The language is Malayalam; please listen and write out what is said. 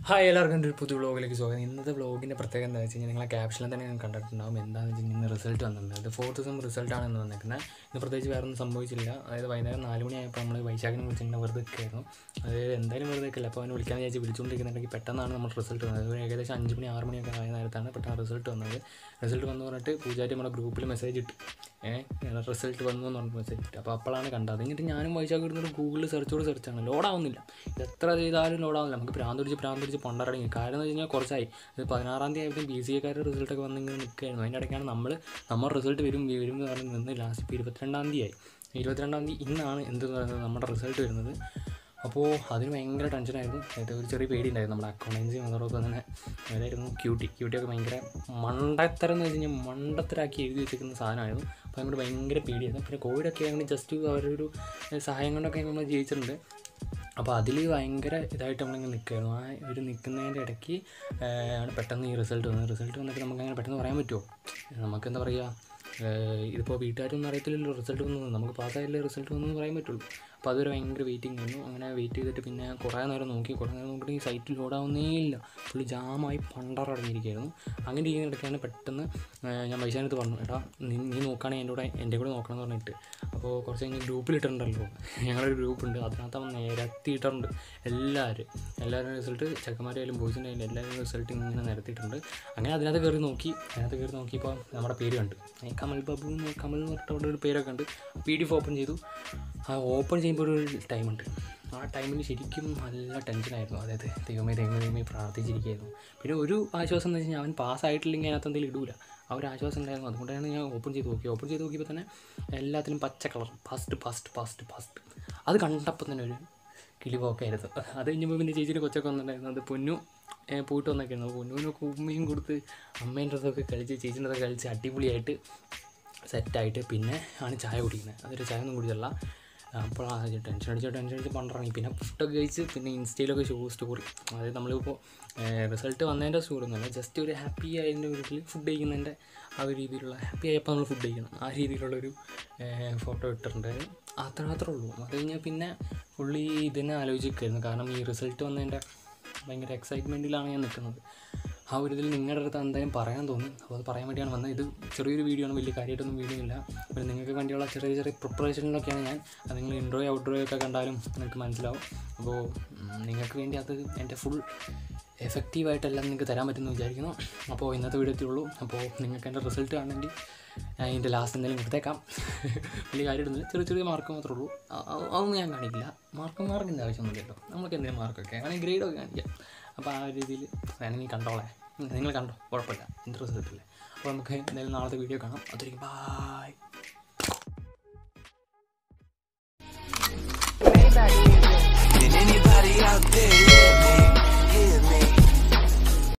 ഹായ് എല്ലാവർക്കും എൻ്റെ ഒരു പുതിയ വ്ളോഗിലേക്ക് സ്വാഗതം ഇന്നത്തെ വ്ളോഗിൻ്റെ പ്രത്യേകത എന്താ വെച്ച് കഴിഞ്ഞാൽ നിങ്ങൾ ക്യാപ്ഷനിൽ തന്നെ ഞാൻ കണ്ടിട്ടുണ്ടാവും എന്താണെന്ന് വെച്ച് കഴിഞ്ഞാൽ ഇന്ന് റിസൾട്ട് വന്നിട്ടുണ്ട് അത് ഫോർത്ത് ദിവസം റിസൾട്ടാണ് ഇന്ന് വന്നിരിക്കുന്നത് ഇന്ന് പ്രത്യേകിച്ച് വേറെ ഒന്നും സംഭവിച്ചില്ല അതായത് വൈകുന്നേരം നാല് മണിയായപ്പോൾ നമ്മൾ വൈശാഖിനെ വിളിച്ചിങ്ങനെ വെറുതെ നിൽക്കുകയായിരുന്നു അത് എന്തായാലും വെറുതെ നിൽക്കില്ല അപ്പോൾ അവനെ വിളിക്കാൻ വിചാരിച്ച് വിളിച്ചുകൊണ്ടിരിക്കുന്നുണ്ടെങ്കിൽ പെട്ടെന്നാണ് നമ്മൾ റിസൾട്ട് വന്നത് ഒരു ഏകദേശം അഞ്ച് മണി ആറ് മണിയൊക്കെ ആയ നേരത്താണ് പെട്ടെന്ന് റിസൾട്ട് വന്നത് റിസൾട്ട് വന്നു പറഞ്ഞിട്ട് പൂജാരി നമ്മുടെ ഗ്രൂപ്പിൽ മെസ്സേജ് ഇട്ടു ഏഹ് റിസൾട്ട് വന്നു എന്ന് പറഞ്ഞിട്ട് മെസ്സേജ് ഇട്ടു അപ്പോൾ അപ്പോഴാണ് കണ്ടത് എന്നിട്ട് ഞാനും വൈശാഖ് ഇരുന്നിട്ട് ഗൂഗിളിൽ സെർച്ചോട് സെർച്ചാണ് ലോഡാവുന്നില്ല എത്ര ചെയ്താലും ലോഡാവുന്നില്ല നമുക്ക് ഭ്രാന്ത് പിടിച്ച് ഭ്രാന്ത് പിടിച്ച് പണ്ടടങ്ങി കാരണം എന്ന് വെച്ച് കഴിഞ്ഞാൽ കുറച്ചായി ഇത് പതിനാറാം തീയതി ആയപ്പോൾ ബി സി എക്കാരുടെ റിസൾട്ടൊക്കെ വന്ന് ഇങ്ങനെ നിൽക്കുകയായിരുന്നു അതിൻ്റെ ഇടയ്ക്കാണ് നമ്മൾ നമ്മൾ റിസൾട്ട് വരും വരും എന്ന് പറഞ്ഞ് നിന്ന് ലാസ്റ്റ് ഇപ്പോൾ ഇരുപത്തിരണ്ടാം തീയതി ആയി ഇരുപത്തിരണ്ടാം തീയതി ഇന്നാണ് എന്ത് പറയുന്നത് നമ്മുടെ റിസൾട്ട് വരുന്നത് അപ്പോൾ അതിന് ഭയങ്കര ടെൻഷനായിരുന്നു അതായത് ഒരു ചെറിയ പേടി ഉണ്ടായിരുന്നു നമ്മുടെ അക്കൗണ്ടൻസിയും അതോടൊപ്പം തന്നെ അതായിരുന്നു ക്യൂട്ടി ക്യൂട്ടിയൊക്കെ ഭയങ്കര മണ്ടത്തരം എന്ന് വെച്ച് കഴിഞ്ഞാൽ മണ്ടത്തരാക്കി എഴുതി വെച്ചിരിക്കുന്ന സാധനമായിരുന്നു അപ്പോൾ അതുകൊണ്ട് ഭയങ്കര പേടിയായിരുന്നു പിന്നെ കോവിഡൊക്കെ ആണെങ്കിൽ ജസ്റ്റ് അവരൊരു സഹായം കൊണ്ടൊക്കെ നമ്മൾ ജയിച്ചിട്ടുണ്ട് അപ്പോൾ അതിൽ ഭയങ്കര ഇതായിട്ട് നമ്മളിങ്ങനെ നിൽക്കുമായിരുന്നു ആ ഒരു നിൽക്കുന്നതിൻ്റെ ഇടയ്ക്ക് ആണ് പെട്ടെന്ന് ഈ റിസൾട്ട് വന്നത് റിസൾട്ട് വന്നിട്ട് നമുക്ക് അങ്ങനെ പെട്ടെന്ന് പറയാൻ പറ്റുമോ നമുക്ക് എന്താ പറയുക ഇതിപ്പോൾ വീട്ടുകാരൊന്നും അറിയത്തില്ലല്ലോ റിസൾട്ട് വന്നത് നമുക്ക് പാസ്സായാലേ റിസൾട്ട് വന്നു പറയാൻ പറ്റുള്ളൂ അപ്പോൾ അതൊരു ഭയങ്കര വെയിറ്റിംഗ് ആയിരുന്നു അങ്ങനെ വെയിറ്റ് ചെയ്തിട്ട് പിന്നെ കുറേ നേരം നോക്കി കുറേ നേരം നോക്കിയിട്ട് ഈ സൈറ്റിൽ ലോഡാവുന്നേ ഇല്ല ഫുള്ള് ജാമായി പണ്ടറടങ്ങിയിരിക്കുകയായിരുന്നു അങ്ങനെ ഇരിക്കുന്നിടയ്ക്കാണ് പെട്ടെന്ന് ഞാൻ വൈശാനത്ത് പറഞ്ഞു എടാ നീ നീ നോക്കുകയാണെങ്കിൽ എൻ്റെ കൂടെ എൻ്റെ കൂടെ നോക്കണം എന്ന് പറഞ്ഞിട്ട് അപ്പോൾ കുറച്ച് കഴിഞ്ഞ് ഗ്രൂപ്പിലിട്ടുണ്ടല്ലോ ഞങ്ങളൊരു ഗ്രൂപ്പുണ്ട് അതിനകത്ത് അവൻ നിരത്തിയിട്ടുണ്ട് എല്ലാവരും എല്ലാവരും റിസൾട്ട് ചെക്കന്മാരായാലും ബോയ്സിൻ്റെ ആയാലും എല്ലാവരും റിസൾട്ട് ഇങ്ങനെ നിരത്തിയിട്ടുണ്ട് അങ്ങനെ അതിനകത്ത് കയറി നോക്കി അതിനകത്ത് കയറി നോക്കിയപ്പോൾ നമ്മുടെ പേര് കണ്ടു കമൽ ബാബു എന്ന് കമൽ എന്ന് പറഞ്ഞിട്ട് അവിടെ ഒരു പേരൊക്കെ ഉണ്ട് പി ഡി എഫ് ഓപ്പൺ ചെയ്തു ആ ഓപ്പൺ ചെയ്യുമ്പോൾ ഒരു ടൈമുണ്ട് ആ ടൈമിൽ ശരിക്കും നല്ല ടെൻഷനായിരുന്നു അതായത് ദൈവമേ ദൈവമേ ദൈവമേ പ്രാർത്ഥിച്ചിരിക്കുകയായിരുന്നു പിന്നെ ഒരു ആശ്വാസം എന്ന് വെച്ച് കഴിഞ്ഞാൽ അവൻ പാസ്സായിട്ടില്ലെങ്കിൽ അതിനകത്ത് എന്തെങ്കിലും ഇടൂല ആ ഒരു ആശ്വാസം ഉണ്ടായിരുന്നു അതുകൊണ്ടാണ് ഞാൻ ഓപ്പൺ ചെയ്ത് നോക്കി ഓപ്പൺ ചെയ്ത് നോക്കിയപ്പോൾ തന്നെ എല്ലാത്തിലും പച്ച colour first first first first അത് കണ്ടപ്പോൾ തന്നെ ഒരു കിളിപോക്കായിരുന്നു അത് കഴിഞ്ഞപ്പോൾ പിന്നെ ചേച്ചിയുടെ കൊച്ചൊക്കെ വന്നിട്ടുണ്ടായിരുന്നു അത് പൊന്നു പോയിട്ട് വന്നൊക്കെയായിരുന്നു പൊന്നുവിനൊക്കെ ഉമ്മയും കൊടുത്ത് അമ്മേൻ്റെ അടുത്തൊക്കെ കളിച്ച് ചേച്ചീൻ്റെ അടുത്തൊക്കെ കളിച്ച് അടിപൊളിയായിട്ട് സെറ്റായിട്ട് പിന്നെ ആണ് ചായ കുടിക്കുന്നത് അതൊരു ചായ ഒന്നും കുടിച്ചല്ല അപ്പോൾ ആ ടെൻഷൻ അടിച്ച് ടെൻഷൻ അടിച്ച് പണ്ടിറങ്ങി പിന്നെ ഫുഡൊക്കെ കഴിച്ച് പിന്നെ ഇൻസ്റ്റയിലൊക്കെ ഷോ സ്റ്റോറി അതായത് നമ്മളിപ്പോൾ റിസൾട്ട് വന്നതിൻ്റെ സ്റ്റോറി ഒന്നുമല്ല ജസ്റ്റ് ഒരു ഹാപ്പി ആയതിൻ്റെ വീട്ടിൽ ഫുഡ് കഴിക്കുന്നതിൻ്റെ ആ ഒരു രീതിയിലുള്ള ഹാപ്പി ആയപ്പോൾ നമ്മൾ ഫുഡ് കഴിക്കണം ആ രീതിയിലുള്ളൊരു ഫോട്ടോ ഇട്ടിട്ടുണ്ടായിരുന്നു അത്ര മാത്രമേ ഉള്ളൂ അത് കഴിഞ്ഞാൽ പിന്നെ പുള്ളി ഇതിനെ ആലോചിക്കുമായിരുന്നു കാരണം ഈ റിസൾട്ട് വന്നതിൻ്റെ ഭയങ്കര എക്സൈറ്റ്മെൻറ്റിലാണ് ഞാൻ നിൽക്കുന്നത് ആ ഒരു ഇതിൽ നിങ്ങളുടെ അടുത്ത് എന്തായാലും പറയാൻ തോന്നി അപ്പോൾ അത് പറയാൻ വേണ്ടിയാണ് വന്നത് ഇത് ചെറിയൊരു വീഡിയോ ആണ് വലിയ കാര്യമായിട്ടൊന്നും വീഡിയോ ഇല്ല പിന്നെ നിങ്ങൾക്ക് വേണ്ടിയുള്ള ചെറിയ ചെറിയ പ്രിപ്പറേഷനിലൊക്കെയാണ് ഞാൻ അത് നിങ്ങൾ ഇൻട്രോയോ ഔട്ട്രോയോ ഒക്കെ കണ്ടാലും നിങ്ങൾക്ക് മനസ്സിലാവും അപ്പോൾ നിങ്ങൾക്ക് വേണ്ടി അത് എൻ്റെ ഫുൾ എഫക്റ്റീവായിട്ടെല്ലാം നിങ്ങൾക്ക് തരാൻ പറ്റുമെന്ന് വിചാരിക്കുന്നു അപ്പോൾ ഇന്നത്തെ വീഡിയോ എത്തിയുള്ളൂ അപ്പോൾ നിങ്ങൾക്ക് എൻ്റെ റിസൾട്ട് കാണണമെങ്കിൽ ഞാൻ ഇതിൻ്റെ ലാസ്റ്റ് എന്തെങ്കിലും കൊടുത്തേക്കാം വലിയ കാര്യമൊന്നുമില്ല ചെറിയ ചെറിയ മാർക്ക് മാത്രമേ ഉള്ളൂ അതൊന്നും ഞാൻ കാണിക്കില്ല മാർക്ക് മാർക്കിൻ്റെ ആവശ്യമൊന്നുമില്ലല്ലോ നമുക്ക് എന്തെങ്കിലും മാർക്കൊക്കെ ആണെങ്കിൽ ഗ്രേഡൊക്കെ കാണിക്കാം അപ്പോൾ ആ ഒരു രീതിയിൽ വേണമെങ്കിൽ കണ്ടോളെ നിങ്ങൾ കണ്ടോ കുഴപ്പമില്ല എൻ്റെ റിസൾട്ടില്ലേ അപ്പോൾ നമുക്ക് എന്തായാലും നാളത്തെ വീഡിയോ കാണാം അതൊരിക്കും ബായ്